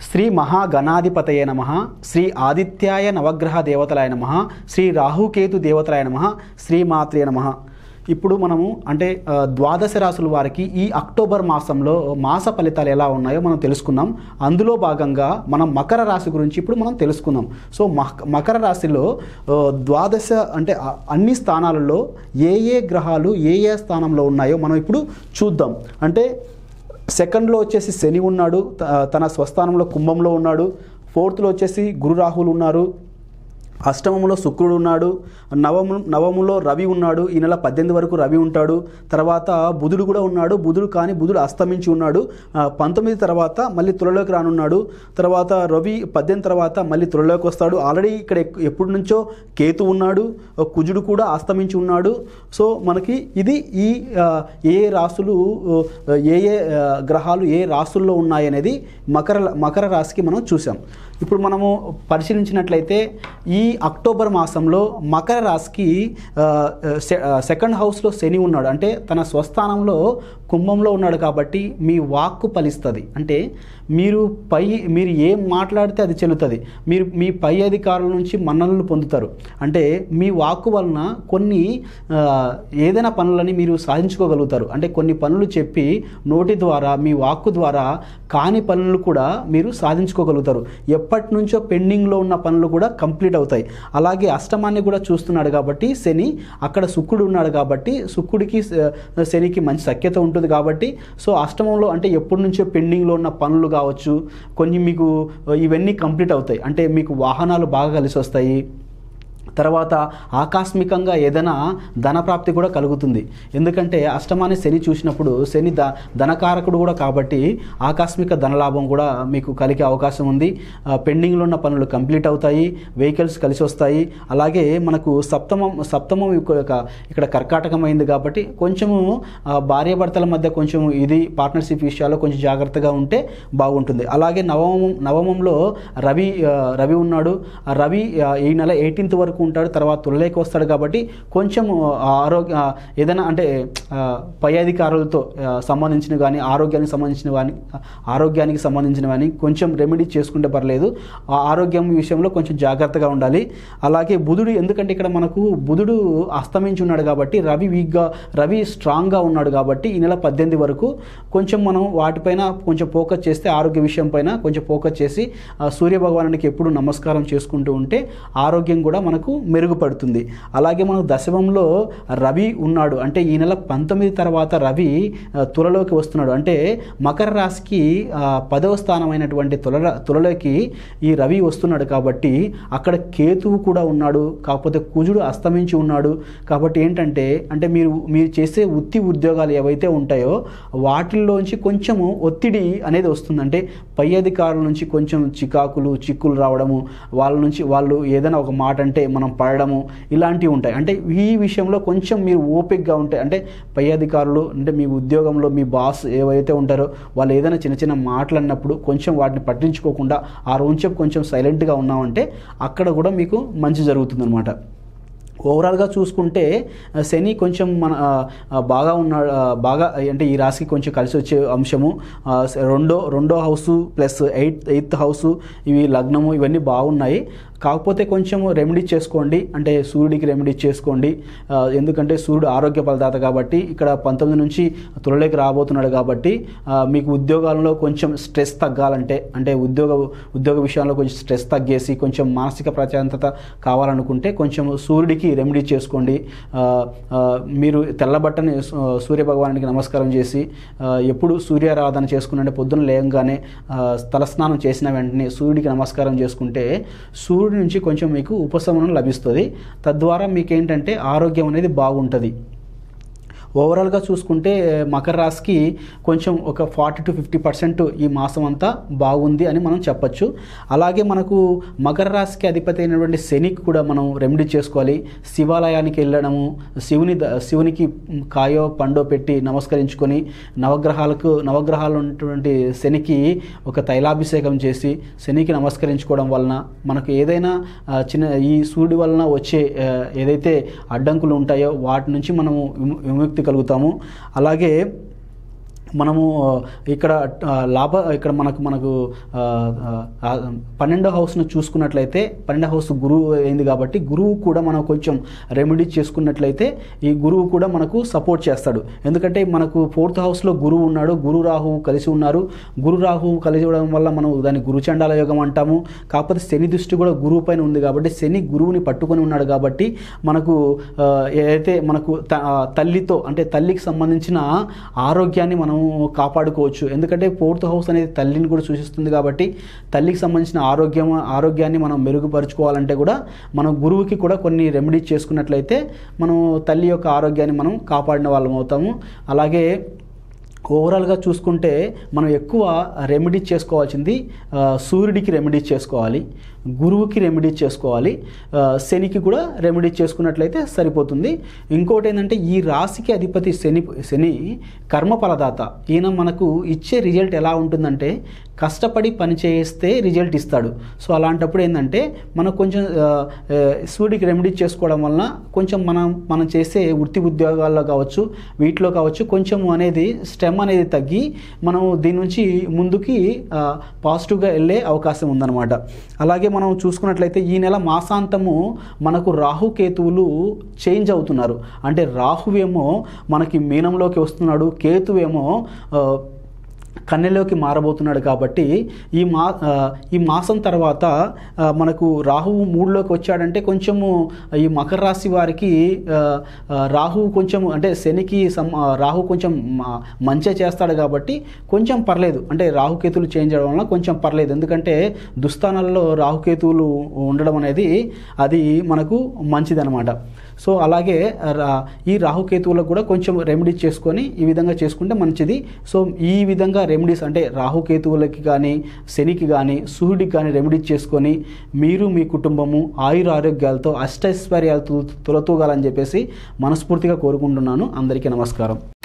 శ్రీ మహాగణాధిపతయ నమ శ్రీ ఆదిత్యాయ నవగ్రహ దేవతలాయ నమ శ్రీ రాహుకేతు దేవతలాయ నమ శ్రీమాత్రే నమ ఇప్పుడు మనము అంటే ఆ, ద్వాదశ రాసుల వారికి ఈ అక్టోబర్ మాసంలో మాస ఫలితాలు ఎలా ఉన్నాయో మనం తెలుసుకున్నాం అందులో భాగంగా మనం మకర రాశి గురించి ఇప్పుడు మనం తెలుసుకుందాం సో మక- మకర రాశిలో ఆ, ద్వాదశ అంటే ఆ, అన్ని స్థానాలలో ఏ ఏ గ్రహాలు ఏ ఏ స్థానంలో ఉన్నాయో మనం ఇప్పుడు చూద్దాం అంటే సెకండ్లో వచ్చేసి శని ఉన్నాడు త- తన స్వస్థానంలో కుంభంలో ఉన్నాడు ఫోర్త్లో వచ్చేసి గురు రాహులు ఉన్నారు అష్టమంలో శుక్రుడు ఉన్నాడు నవము నవములో రవి ఉన్నాడు ఈ నెల పద్దెనిమిది వరకు రవి ఉంటాడు తర్వాత బుధుడు కూడా ఉన్నాడు బుధుడు కానీ బుధుడు అస్తమించి ఉన్నాడు ఆ, పంతొమ్మిది తర్వాత మళ్ళీ తులలోకి రానున్నాడు తర్వాత రవి పద్దెనిమిది తర్వాత మళ్ళీ తులలోకి వస్తాడు ఆల్రెడీ ఇక్కడ ఎక్- ఎప్పటి నుంచో కేతు ఉన్నాడు ఆ, కుజుడు కూడా అస్తమించి ఉన్నాడు సో మనకి ఇది ఈ ఆ, ఏ ఏ రాసులు ఆ, ఏ ఏ ఆ, గ్రహాలు ఏ రాసుల్లో ఉన్నాయనేది మకర మకర రాశికి మనం చూసాం ఇప్పుడు మనము పరిశీలించినట్లయితే ఈ అక్టోబర్ మాసంలో మకర రాశికి ఆ, సె- ఆ, సెకండ్ హౌస్లో శని ఉన్నాడు అంటే తన స్వస్థానంలో కుంభంలో ఉన్నాడు కాబట్టి మీ వాక్కు ఫలిస్తుంది అంటే మీరు పై మీరు ఏం మాట్లాడితే అది చెల్లుతుంది మీరు మీ పై అధికారుల నుంచి మన్ననలు పొందుతారు అంటే మీ వాక్కు వలన కొన్ని ఆ, ఏదైనా పనులని మీరు సాధించుకోగలుగుతారు అంటే కొన్ని పనులు చెప్పి నోటి ద్వారా మీ వాక్కు ద్వారా కాని పనులు కూడా మీరు సాధించుకోగలుగుతారు ఎప్పటి నుంచో పెండింగ్లో ఉన్న పనులు కూడా కంప్లీట్ అవుతాయి అలాగే అష్టమాన్ని కూడా చూస్తున్నాడు కాబట్టి శని అక్కడ శుక్రుడు ఉన్నాడు కాబట్టి శుక్రుడికి ఆ, శనికి మంచి సఖ్యత ఉంటుంది కాబట్టి సో అష్టమంలో అంటే ఎప్పటి నుంచో పెండింగ్లో ఉన్న పనులు కావచ్చు కొన్ని మీకు ఆ, ఇవన్నీ కంప్లీట్ అవుతాయి అంటే మీకు వాహనాలు బాగా కలిసి వస్తాయి తర్వాత ఆకస్మికంగా ఏదైనా ధనప్రాప్తి కూడా కలుగుతుంది ఎందుకంటే అష్టమాన్ని శని చూసినప్పుడు శని ద ధనకారకుడు కూడా కాబట్టి ఆకస్మిక ధనలాభం కూడా మీకు కలిగే అవకాశం ఉంది ఆ, పెండింగ్లో ఉన్న పనులు కంప్లీట్ అవుతాయి వెహికల్స్ కలిసి వస్తాయి అలాగే మనకు సప్తమం సప్తమం ఇక్కడ ఇక్కడ కర్కాటకమైంది కాబట్టి కొంచెము ఆ, భార్యాభర్తల మధ్య కొంచెం ఇది పార్ట్నర్షిప్ విషయాల్లో కొంచెం జాగ్రత్తగా ఉంటే బాగుంటుంది అలాగే నవమం నవమంలో రవి ఆ, రవి ఉన్నాడు ఆ రవి ఆ, ఈ నెల ఎయిటీన్త్ వరకు ఉంటాడు తర్వాత తులలేకి వస్తాడు కాబట్టి కొంచెం ఆ, ఆరోగ్య ఆ, ఏదైనా అంటే ఆ, పై అధికారులతో ఆ, సంబంధించిన కానీ ఆరోగ్యానికి సంబంధించిన కానీ ఆరోగ్యానికి సంబంధించిన కానీ కొంచెం రెమెడీ చేసుకుంటే పర్లేదు ఆ ఆరోగ్యం విషయంలో కొంచెం జాగ్రత్తగా ఉండాలి అలాగే బుధుడు ఎందుకంటే ఇక్కడ మనకు బుధుడు అస్తమించి ఉన్నాడు కాబట్టి రవి వీక్గా రవి స్ట్రాంగ్గా ఉన్నాడు కాబట్టి ఈ నెల పద్దెనిమిది వరకు కొంచెం మనం వాటిపైన కొంచెం ఫోకస్ చేస్తే ఆరోగ్య విషయం పైన కొంచెం ఫోకస్ చేసి ఆ, సూర్య భగవానుడికి ఎప్పుడు నమస్కారం చేసుకుంటూ ఉంటే ఆరోగ్యం కూడా మనకు మెరుగుపడుతుంది అలాగే మనకు దశమంలో రవి ఉన్నాడు అంటే ఈ నెల పంతొమ్మిది తర్వాత రవి ఆ, తులలోకి వస్తున్నాడు అంటే మకర రాశికి ఆ, పదవ స్థానమైనటువంటి తుల తులలోకి ఈ రవి వస్తున్నాడు కాబట్టి అక్కడ కేతువు కూడా ఉన్నాడు కాకపోతే కుజుడు అస్తమించి ఉన్నాడు కాబట్టి ఏంటంటే అంటే మీరు మీరు చేసే వృత్తి ఉద్యోగాలు ఏవైతే ఉంటాయో వాటిల్లోంచి కొంచెము ఒత్తిడి అనేది వస్తుంది అంటే పై అధికారుల నుంచి కొంచెం చికాకులు చిక్కులు రావడము వాళ్ళ నుంచి వాళ్ళు ఏదైనా ఒక మాట అంటే మనం పడడము ఇలాంటివి ఉంటాయి అంటే ఈ విషయంలో కొంచెం మీరు ఓపికగా ఉంటే అంటే పై అధికారులు అంటే మీ ఉద్యోగంలో మీ బాస్ ఏవైతే ఉంటారో వాళ్ళు ఏదైనా చిన్న చిన్న మాటలు అన్నప్పుడు కొంచెం వాటిని పట్టించుకోకుండా ఆ రోజు కొంచెం సైలెంట్గా ఉన్నామంటే అక్కడ కూడా మీకు మంచి జరుగుతుందన్నమాట ఓవరాల్గా చూసుకుంటే ఆ, శని కొంచెం మన ఆ, ఆ, బాగా ఉన్నాడు ఆ, బాగా అంటే ఈ రాశికి కొంచెం కలిసి వచ్చే అంశము ఆ, స- రెండో రెండో house plus eight eight house ఇవి లగ్నము ఇవన్నీ బాగున్నాయి కాకపోతే కొంచెం రెమెడీ చేసుకోండి అంటే సూర్యుడికి రెమెడీ చేసుకోండి ఆ, ఎందుకంటే సూర్యుడు ఆరోగ్య ఫలదాత కాబట్టి ఇక్కడ పంతొమ్మిది నుంచి తులలోకి రాబోతున్నాడు కాబట్టి ఆ, మీకు ఉద్యోగాల్లో కొంచెం స్ట్రెస్ తగ్గాలంటే అంటే ఉద్యోగ ఉద్యోగ విషయంలో కొంచెం స్ట్రెస్ తగ్గేసి కొంచెం మానసిక ప్రశాంతత కావాలనుకుంటే కొంచెం సూర్యుడికి రెమెడీ చేసుకోండి ఆ, ఆ, మీరు తెల్లబట్టని సూ- సూర్య భగవానుడికి నమస్కారం చేసి ఆ, ఎప్పుడు సూర్యారాధన చేసుకునే పొద్దున లేయంగానే ఆ, తలస్నానం చేసిన వెంటనే సూర్యుడికి నమస్కారం చేసుకుంటే సూర్యుడి నుంచి కొంచెం మీకు ఉపశమనం లభిస్తుంది తద్వారా మీకు ఏంటంటే ఆరోగ్యం అనేది బాగుంటుంది ఓవరాల్గా చూసుకుంటే మకర రాశికి కొంచెం ఒక ఫార్టీ టు ఫిఫ్టీ పర్సెంట్ ఈ మాసం అంతా బాగుంది అని మనం చెప్పొచ్చు అలాగే మనకు మకర రాశికి అధిపతి అయినటువంటి శనికి కూడా మనం రెమెడీ చేసుకోవాలి శివాలయానికి వెళ్ళడము శివుని ద- శివునికి కాయో పండో పెట్టి నమస్కరించుకొని నవగ్రహాలకు నవగ్రహాలు ఉన్నటువంటి శనికి ఒక తైలాభిషేకం చేసి శనికి నమస్కరించుకోవడం వలన మనకు ఏదైనా ఆ, చిన్న ఈ సూర్యుడి వలన వచ్చే ఆ, ఏదైతే అడ్డంకులు ఉంటాయో వాటి నుంచి మనము విము- విముక్తి కలుగుతాము అలాగే మనము ఇక్కడ ఆ, లాభ ఇక్కడ మనకు మనకు ఆ, ఆ, పన్నెండో హౌస్ను చూసుకున్నట్లయితే పన్నెండో హౌస్ గురువు అయింది కాబట్టి గురువు కూడా మనం కొంచెం రెమెడీ చేసుకున్నట్లయితే ఈ గురువు కూడా మనకు సపోర్ట్ చేస్తాడు ఎందుకంటే మనకు ఫోర్త్ హౌస్లో గురువు ఉన్నాడు గురు రాహు కలిసి ఉన్నారు గురు రాహు కలిసి ఉండడం వల్ల మనం దాన్ని గురుచండాల యోగం అంటాము కాకపోతే శని దృష్టి కూడా గురువు పైన ఉంది కాబట్టి శని గురువుని పట్టుకొని ఉన్నాడు కాబట్టి మనకు ఆ, ఏదైతే మనకు త- ఆ, తల్లితో అంటే తల్లికి సంబంధించిన ఆరోగ్యాన్ని మనం కాపాడుకోవచ్చు ఎందుకంటే ఫోర్త్ హౌస్ అనేది తల్లిని కూడా సూచిస్తుంది కాబట్టి తల్లికి సంబంధించిన ఆరోగ్యం ఆరోగ్యాన్ని మనం మెరుగుపరుచుకోవాలంటే కూడా మనం గురువుకి కూడా కొన్ని రెమెడీస్ చేసుకున్నట్లయితే మనం తల్లి యొక్క ఆరోగ్యాన్ని మనం కాపాడిన వాళ్ళం అవుతాము అలాగే ఓవరాల్గా చూసుకుంటే మనం ఎక్కువ రెమెడీ చేసుకోవాల్సింది ఆ, సూర్యుడికి రెమెడీ చేసుకోవాలి గురువుకి రెమెడీ చేసుకోవాలి ఆ, శనికి కూడా రెమెడీ చేసుకున్నట్లయితే సరిపోతుంది ఇంకోటి ఏంటంటే ఈ రాశికి అధిపతి శని శని కర్మ ఫలదాత ఈయన మనకు ఇచ్చే రిజల్ట్ ఎలా ఉంటుందంటే కష్టపడి పని చేస్తే రిజల్ట్ ఇస్తాడు సో అలాంటప్పుడు ఏంటంటే మనకు కొంచెం ఆ, ఆ, సూర్యుడికి రెమెడీ చేసుకోవడం వలన కొంచెం మనం మనం చేసే వృత్తి ఉద్యోగాల్లో కావచ్చు వీటిలో కావచ్చు కొంచెం అనేది స్టెమ్ అనేది తగ్గి మనం దీని నుంచి ముందుకి ఆ, పాజిటివ్గా వెళ్ళే అవకాశం ఉందన్నమాట అలాగే మనం చూసుకున్నట్లయితే ఈ నెల మాసాంతము మనకు రాహుకేతువులు చేంజ్ అవుతున్నారు అంటే రాహువేమో మనకి మీనంలోకి వస్తున్నాడు కేతువేమో ఆ, కన్నెలోకి మారబోతున్నాడు కాబట్టి ఈ మా ఆ, ఈ మాసం తర్వాత ఆ, మనకు రాహువు మూడులోకి వచ్చాడంటే కొంచెము ఈ మకర రాశి వారికి ఆ, ఆ, రాహువు కొంచెం అంటే శనికి సం ఆ, రాహు కొంచెం మ- మంచి చేస్తాడు కాబట్టి కొంచెం పర్లేదు అంటే రాహుకేతువులు చేంజ్ అవ్వడం వల్ల కొంచెం పర్లేదు ఎందుకంటే దుస్థానాల్లో రాహుకేతువులు ఉండడం అనేది అది మనకు మంచిదన్నమాట సో అలాగే రా- ఈ రాహుకేతువులకు కూడా కొంచెం రెమెడీ చేసుకొని ఈ విధంగా చేసుకుంటే మంచిది సో ఈ విధంగా రెమెడీస్ అంటే రాహుకేతువులకి కానీ శనికి కానీ సూర్యుడికి కానీ రెమెడీ చేసుకొని మీరు మీ కుటుంబము ఆయుర ఆరోగ్యాలతో అష్టైశ్వర్యాలతో తొలతూగాలని చెప్పేసి మనస్ఫూర్తిగా కోరుకుంటున్నాను అందరికీ నమస్కారం